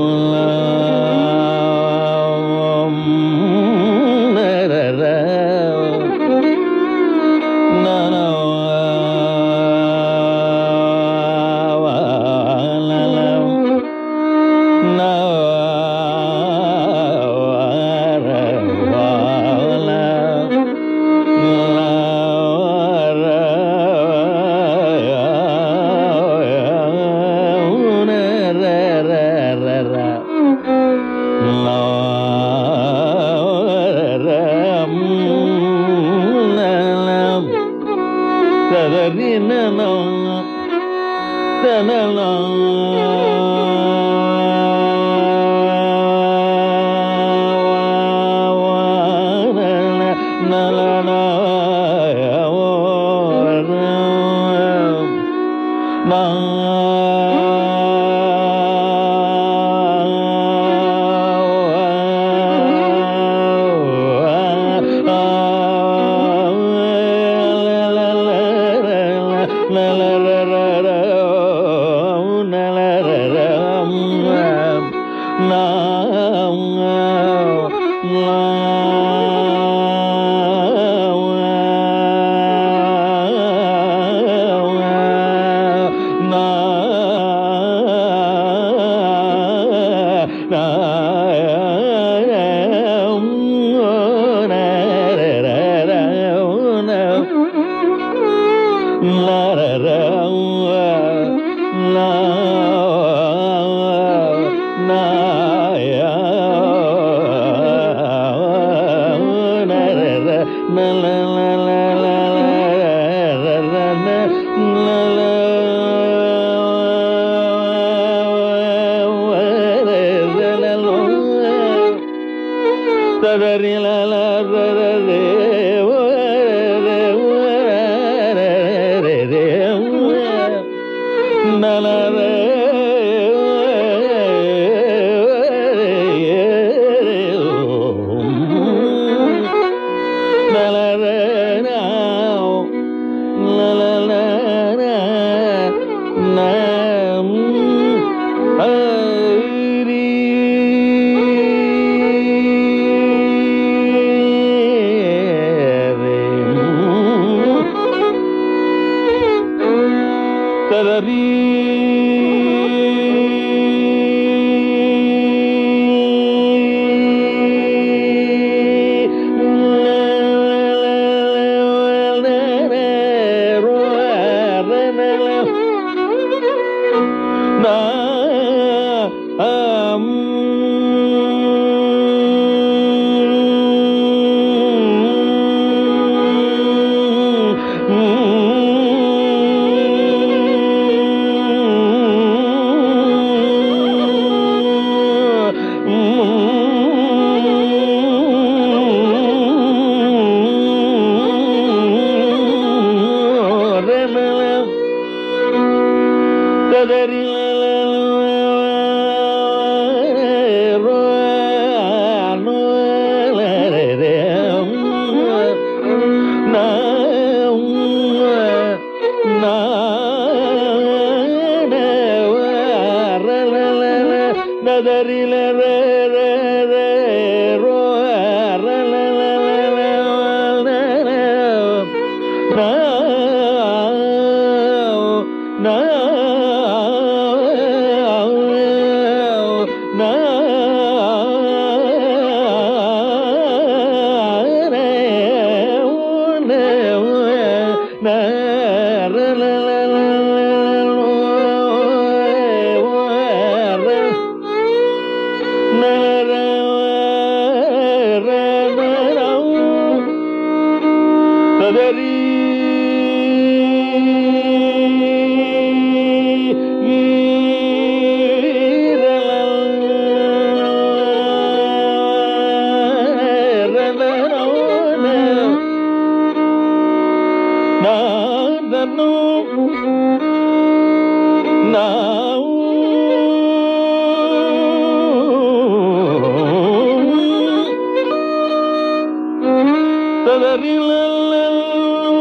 ததறில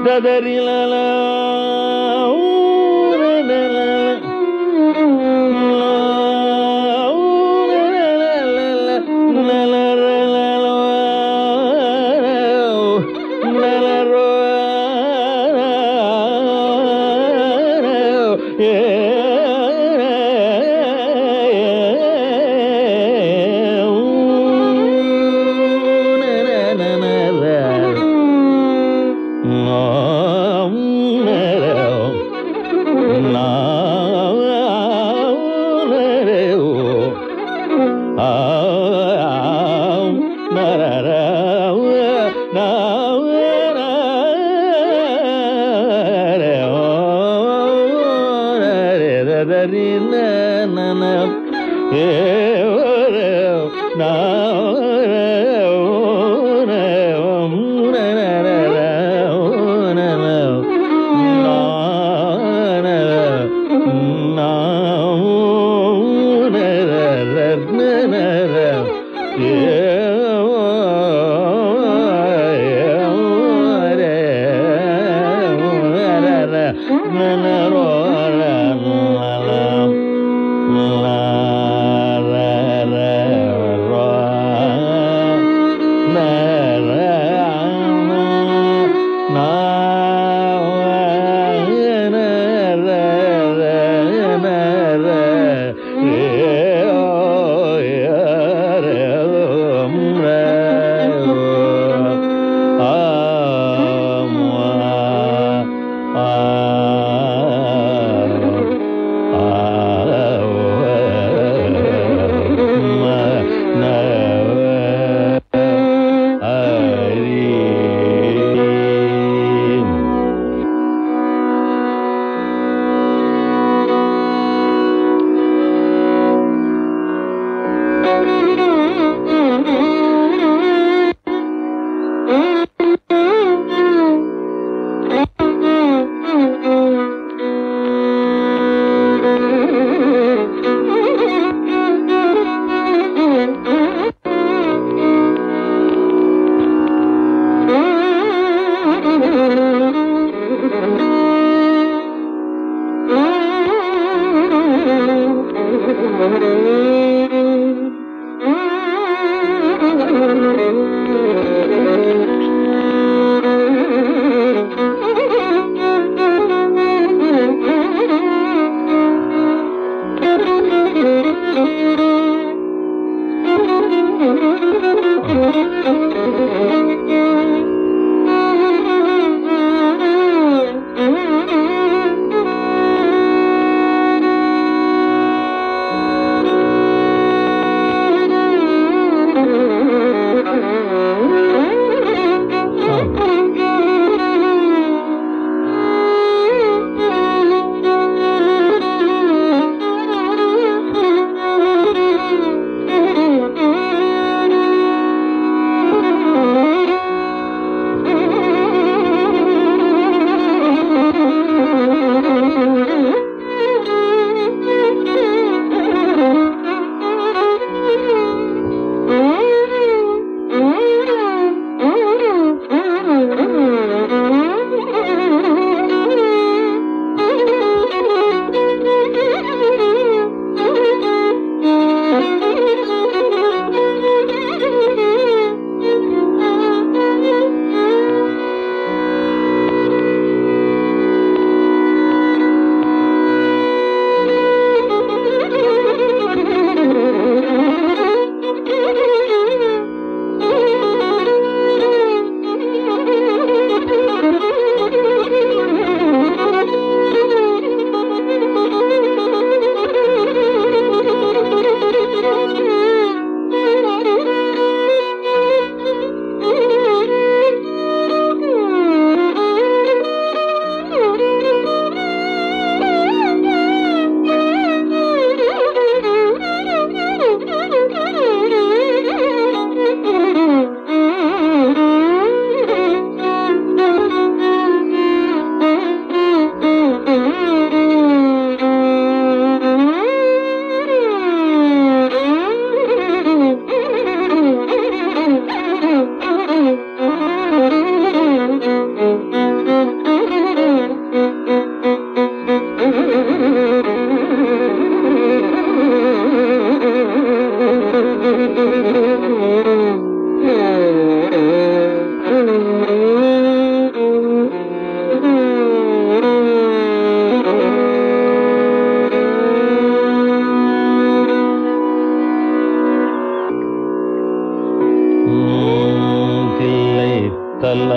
ததறிலல ஆ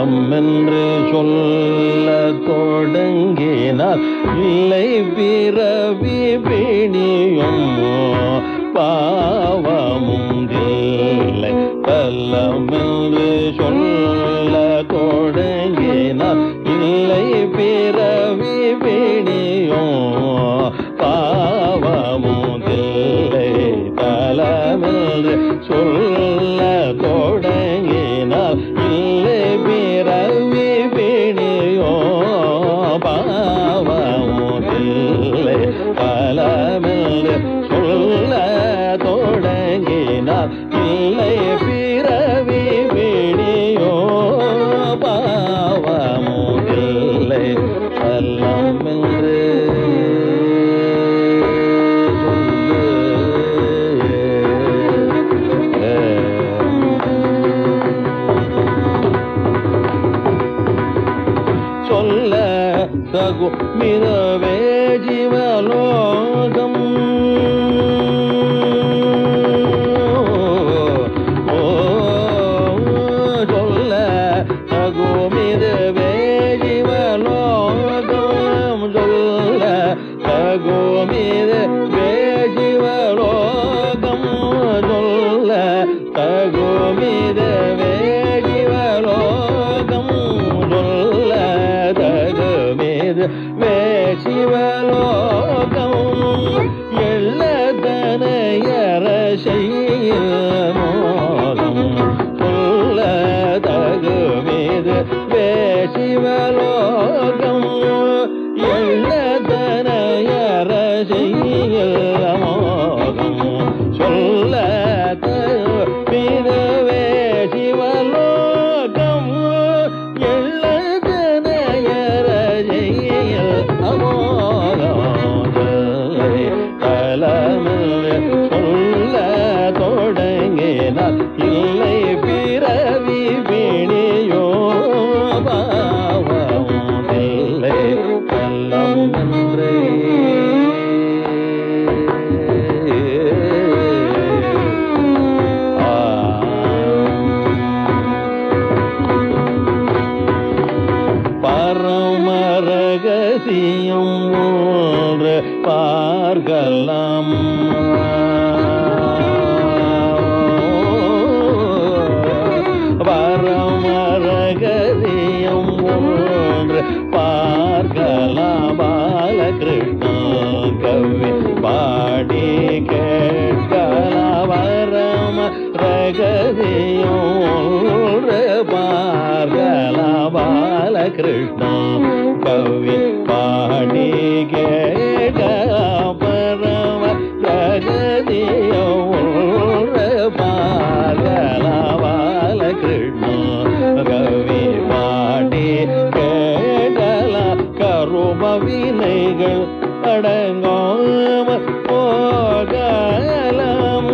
தலம் என்று சொல்ல தொடங்கினார் இல்லை பிறவி பிணியும் பாவமும் இல்லை தலம் என்று சொல்ல தொடங்கினார் இல்லை பிறவி பிணியும் பாவமுதில்லை தலமென்று சொல்ல தொடங்கினால் இல்லை பிறவி பிணியோ பாவமுதில்லை தலமென்று சொல்ல தொடங்கினால் இல்லை பிறவி பிணியோ பாவமுதில்லை தலமென்று சொல்ல தகு மிதவே ஜீவலோகம் ஓ சொல்ல தகு மிதவே ஜீவலோகம் சொல்ல தகு மிதவே ஜீவலோகம் சொல்ல தகு மிதவே ஜீவலோகம் சொல்ல தகுமிது வே சிவலோகம் எள்ளதனையர செய்ய மோகம் சொல்ல தகுமிது வே சிவலோகம் எள்ளதனையர செய்ய மோகம் சொல்ல தகுமிது வே சிவலோகம் எள்ளதனையர செய்ய அமோகலை கலமில் சொல்ல தொடங்கினால் இல்லை பிறவி பிணியோ பாவம் இல்லை கல்லம் என்றே பரமரகசியம் ஒன்று பார்க்கலாம் பரமரகசியம் ஒன்று பார்க்கலாம் பாலகிருஷ்ண கவி பாடி கேட்கலாம் பரம ரகசியம் ஒன்று பார்க்கலாம் பாலகிருஷ்ண கவி பாடி கேட்கலாம் பரம ரகசியம் ஒன்று பார்க்கலாம் பாலகிருஷ்ண கவி பாடி கேட்கலாம் கரும வினைகள் அடங்காம போகலாம்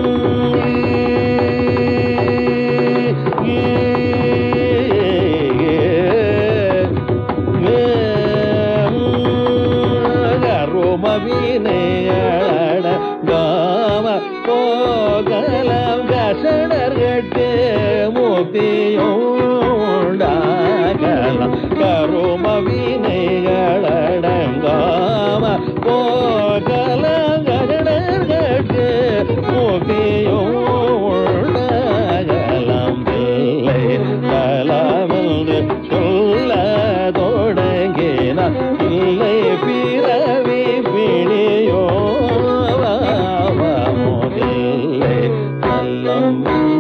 கரும வினைகள் அடங்காம போகலாம் கசடர்கட்டு முக்தியும் உண்டாகலாம் கரும வினைகள் அடங்காம போகலாம் கசடர்கட்டு முக்தியும் உண்டாகலாம் பிள்ளை தலமென்று சொல்ல தொடங்கினார் இல்லை பிறவி பிணியோ முதல்லை நல்லம்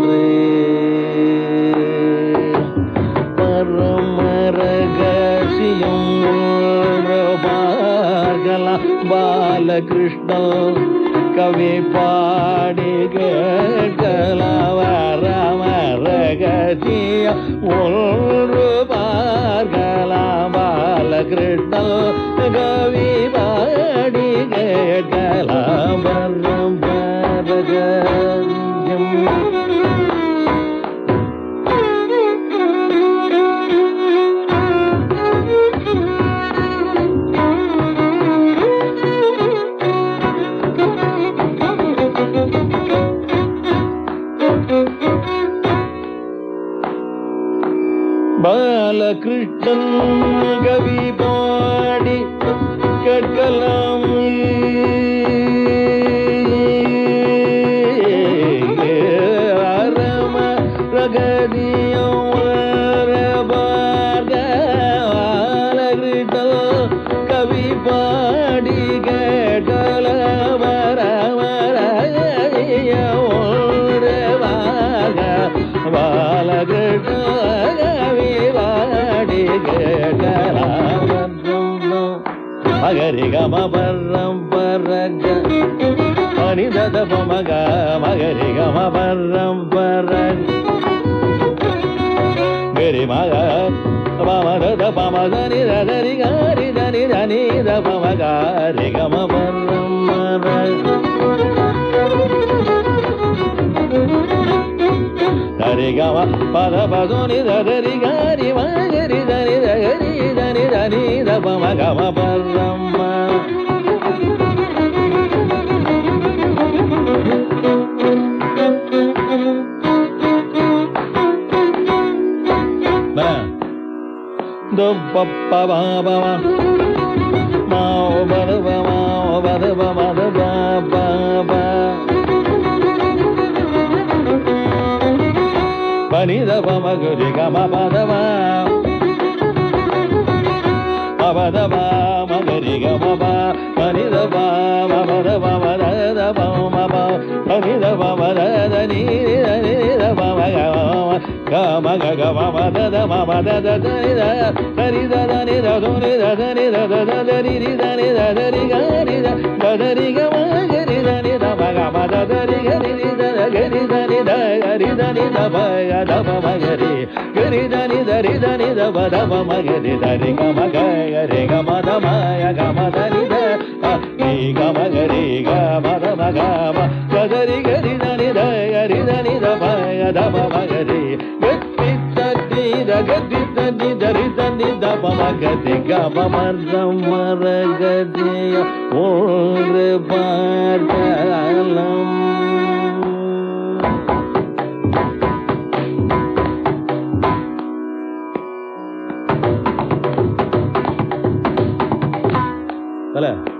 பரமரகசியம் பார்க்கலாம் பாலகிருஷ்ண கவி பாடி கேட்கலாம் ரகசியம் ஒன்று பார்க்கலாம் பாலகிருஷ்ண கவி பாடி கேட்கலாம் பரமரகசியம் பால பாலகிருஷ்ணன் கவி பாடி கேட்கலாம் அரம ரகதியம் வரபார்க பாலகிருஷ்ணன் கவி பாடி கேட்கல வர வர ஓடுவாக பாலகிருஷ்ணவி வாடி கேட்கலாம் மகரி கம பர்ரம் பரக அனிதத பமக மகரி கம பர்ரம் பரக கரி மக பமரத பமதனி ரதரி காரி தனி தனி த பமகாரி கம பர்ரம் பரக தரி கம பத பதுனி தரி காரி மகரி தனி தகரி தனி தனி த பம கம பர்ரம் துப்பப்பபாபவா மாவ பருவ மாவ பருவ மது பாபா பனித பமகுரி கம பதவா அவதவா மகரி கமபா பனித பாம பதவ மதத பமப பனித பமதத நீத நீத பம கம கம மதத மதத தனித தரித தனித துனித தனித ததரி தனித தரி கரித ததரி கம கரி தனித மக மதரி கரி கரி தனித கரி தனித பக தப மகரி கரி தனி தரி தனித பதப மகரி தரி கம கரி கம தமய கம தனித நீ கம கரி கம தம கம கதரி கரி தனித கரி தனித பய தப மகரி கத்தி தத்தி கத்தி தத்தி தரி தனி தப மகதி கம மரம் மரகதிய ஒன்று பார்க்கலாம் தல